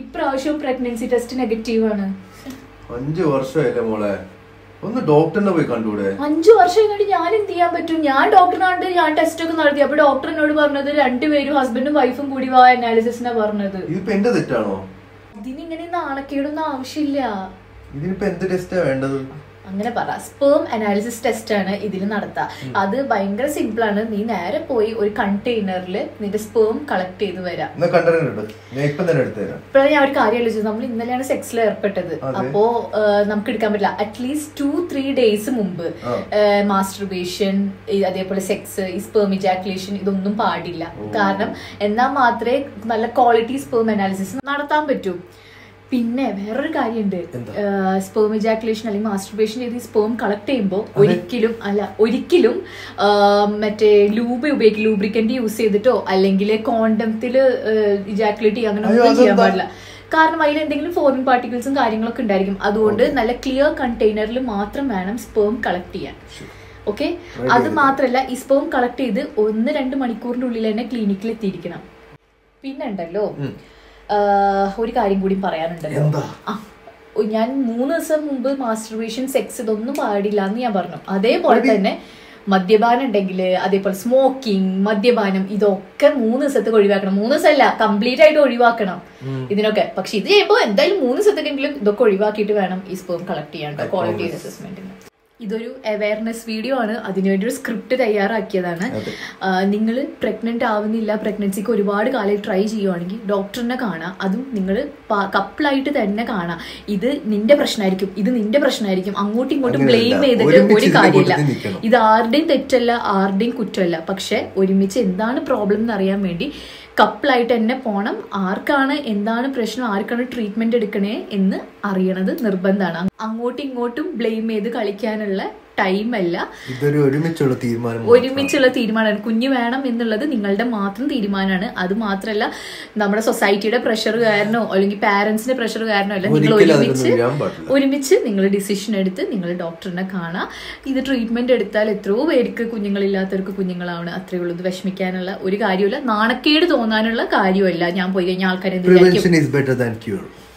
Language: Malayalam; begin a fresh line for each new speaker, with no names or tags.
ഇപ്രാവശ്യം പ്രഗ്നൻസി ടെസ്റ്റ് നെഗറ്റീവ് ആണ്
അഞ്ചു വർഷമായില്ലേ മോളെ ഒന്ന് ഡോക്ടറിനെ പോയി കണ്ടൂടെ
അഞ്ചു വർഷം കഴിഞ്ഞ് ഞാൻ എന്ത് ചെയ്യാൻ പറ്റും ഞാൻ ഡോക്ടറിനെ കണ്ട് ഞാൻ ടെസ്റ്റ് ഒക്കെ നടത്തി അപ്പൊ ഡോക്ടർ എന്നോട് പറഞ്ഞത് രണ്ടുപേരും ഹസ്ബൻഡും വൈഫും കൂടി വാ അനാലിസിസിനാ പറഞ്ഞത്
ഇതിപ്പോ എന്റെ തെറ്റാണോ
ഇതിനിങ്ങനെ നാണക്കേടൊന്നും ആവശ്യമില്ല
ഇതിനിപ്പോ എന്ത് ടെസ്റ്റാ വേണ്ടത്
അങ്ങനെ പറ സ്പേം അനാലിസിസ് ടെസ്റ്റ് ആണ് ഇതിൽ നടത്തുക അത് ഭയങ്കര സിമ്പിൾ ആണ് നീ നേരെ പോയി ഒരു കണ്ടെയ്നറിൽ നിന്റെ സ്പേം കളക്ട് ചെയ്ത് വരാം
എന്നാ കണ്ടറിഞ്ഞിട്ട് ഞാൻ ഇപ്പം തന്നെ എടുത്തു തരാം
ഇപ്പോഴാണ് ഞാൻ ഒരു കാര്യം ആലോചിച്ചത് നമ്മൾ ഇന്നലെയാണ് സെക്സിൽ ഏർപ്പെട്ടത്
അതെ.
അപ്പോ ആ, നമുക്ക് എടുക്കാൻ പറ്റില്ല അറ്റ്ലീസ്റ്റ് ടു ത്രീ ഡേയ്സ് മുമ്പ്
ആ.
മാസ്റ്റർബേഷൻ അതേപോലെ സെക്സ് ഈ സ്പേം ഇജാക്കുലേഷൻ ഇതൊന്നും പാടില്ല
ഓ.
കാരണം എന്നാൽ മാത്രമേ നല്ല ക്വാളിറ്റി സ്പേം അനാലിസിസ് നടത്താൻ പറ്റൂ പിന്നെ വേറൊരു കാര്യമുണ്ട്
എന്താ?
സ്പേം ഇജാക്കുലേഷൻ അല്ലെങ്കിൽ മാസ്റ്റർബേഷൻ ചെയ്ത് ഈ സ്പേം കളക്ട് ചെയ്യുമ്പോൾ ഒരിക്കലും അല്ല ഒരിക്കലും ആ, മറ്റേ ലൂബ് ഉപയോഗിക്കും ലൂബ്രിക്കന്റ് യൂസ് ചെയ്തിട്ടോ അല്ലെങ്കിൽ കോണ്ടംത്തിൽ ഇജാക്കുലേറ്റ് ചെയ്യുക അങ്ങനെ
അയ്യോ,
ഒന്നും ചെയ്യാൻ
അതെന്താ?
പാടില്ല കാരണം അതിൽ എന്തെങ്കിലും ഫോറിൻ പാർട്ടിക്കിൾസും കാര്യങ്ങളൊക്കെ ഉണ്ടായിരിക്കും അതുകൊണ്ട് നല്ല ക്ലിയർ കണ്ടെയ്നറിൽ മാത്രം വേണം സ്പേം കളക്ട് ചെയ്യാൻ ഓക്കെ
Ready
അത്
ചെയ്ത്.
മാത്രല്ല ഈ സ്പേം കളക്ട് ചെയ്ത് ഒന്ന് രണ്ട് മണിക്കൂറിന്റെ ഉള്ളിൽ തന്നെ ക്ലിനിക്കിൽ എത്തിയിരിക്കണം പിന്നെ ഉണ്ടല്ലോ
ഉം.
ആഹ്, ഒരു കാര്യം കൂടി പറയാനുണ്ടല്ലോ
എന്താ?
ആ, ഒ- ഞാൻ മൂന്ന് ദിവസം മുമ്പ് മാസ്റ്റർബേഷൻ സെക്സ് ഇതൊന്നും പാടില്ല എന്ന് ഞാൻ പറഞ്ഞു അതേപോലെ
Ready?
തന്നെ മദ്യപാനം ഉണ്ടെങ്കിൽ അതേപോലെ സ്മോക്കിംഗ് മദ്യപാനം ഇതൊക്കെ മൂന്ന് ദിവസത്തേക്ക് ഒഴിവാക്കണം മൂന്ന് ദിവസമല്ല കംപ്ലീറ്റ് ആയിട്ട് ഒഴിവാക്കണം ഇതിനൊക്കെ പക്ഷെ ഇത് ചെയ്യുമ്പോൾ എന്തായാലും മൂന്ന് ദിവസത്തേക്കെങ്കിലും ഇതൊക്കെ ഒഴിവാക്കിയിട്ട് വേണം ഈ സ്പേം കളക്ട് ചെയ്യാൻ
I
ക്വാളിറ്റി
promise.
അസസ്മെന്റിന് ഇതൊരു അവയർനെസ് വീഡിയോ ആണ് അതിനുവേണ്ടി ഒരു സ്ക്രിപ്റ്റ് തയ്യാറാക്കിയതാണ്
അതെ.
നിങ്ങൾ പ്രഗ്നന്റ് ആവുന്നില്ല പ്രഗ്നൻസിക്ക് ഒരുപാട് കാലം ട്രൈ ചെയ്യുവാണെങ്കിൽ ഡോക്ടറിനെ കാണാം അതും നിങ്ങൾ കപ്പിളായിട്ട് തന്നെ കാണാം ഇത് നിന്റെ പ്രശ്നമായിരിക്കും ഇത് നിന്റെ പ്രശ്നമായിരിക്കും അങ്ങോട്ടും ഇങ്ങോട്ടും
അങ്ങനെയല്ല.
ബ്ലെയിം ചെയ്തിട്ട്
ഒരുമിച്ച്
ഒരു
ഇതിന്റെ
കാര്യമില്ല
കൂട്ടത്തിൽ നിൽക്കണം.
ഇത് ആരുടെയും തെറ്റല്ല ആരുടെയും കുറ്റമല്ല പക്ഷെ ഒരുമിച്ച് എന്താണ് പ്രോബ്ലം എന്ന് അറിയാൻ വേണ്ടി കപ്പിളായിട്ട് തന്നെ പോണം ആർക്കാണ് എന്താണ് പ്രശ്നം ആർക്കാണ് ട്രീറ്റ്മെന്റ് എടുക്കണേ എന്ന് അറിയണത് നിർബന്ധമാണ് അങ്ങോട്ടും ഇങ്ങോട്ടും ബ്ലെയിം ചെയ്ത് കളിക്കാനുള്ള ടൈമല്ല
ഇതൊരു ഒരുമിച്ചുള്ള തീരുമാനം
ഒരുമിച്ചുള്ള തീരുമാനമാണ് കുഞ്ഞ് വേണം എന്നുള്ളത് നിങ്ങളുടെ മാത്രം തീരുമാനമാണ് അത് മാത്രമല്ല നമ്മുടെ സൊസൈറ്റിയുടെ പ്രഷർ കാരണോ അല്ലെങ്കിൽ പാരന്റ്സിന്റെ പ്രഷർ കാരണോ അല്ല നിങ്ങൾ
ഒരിക്കലും അതിലൊന്നും
ഒരുമിച്ച്
വീഴാൻ പാടില്ല.
ഒരുമിച്ച് നിങ്ങൾ ഡിസിഷൻ എടുത്ത് നിങ്ങൾ ഡോക്ടറിനെ കാണാം ഇത് ട്രീറ്റ്മെന്റ് എടുത്താൽ എത്രയോ പേർക്ക് കുഞ്ഞുങ്ങളില്ലാത്തവർക്ക് കുഞ്ഞുങ്ങളാണ് അത്രേ ഉള്ളൂ ഇത് വിഷമിക്കാനുള്ള ഒരു കാര്യമില്ല നാണക്കേട് തോന്നാനുള്ള കാര്യമല്ല ഞാൻ പോയി കഴിഞ്ഞാൽ ആൾക്കാരെ എന്ത് വിചാരിക്കും
prevention is better than cure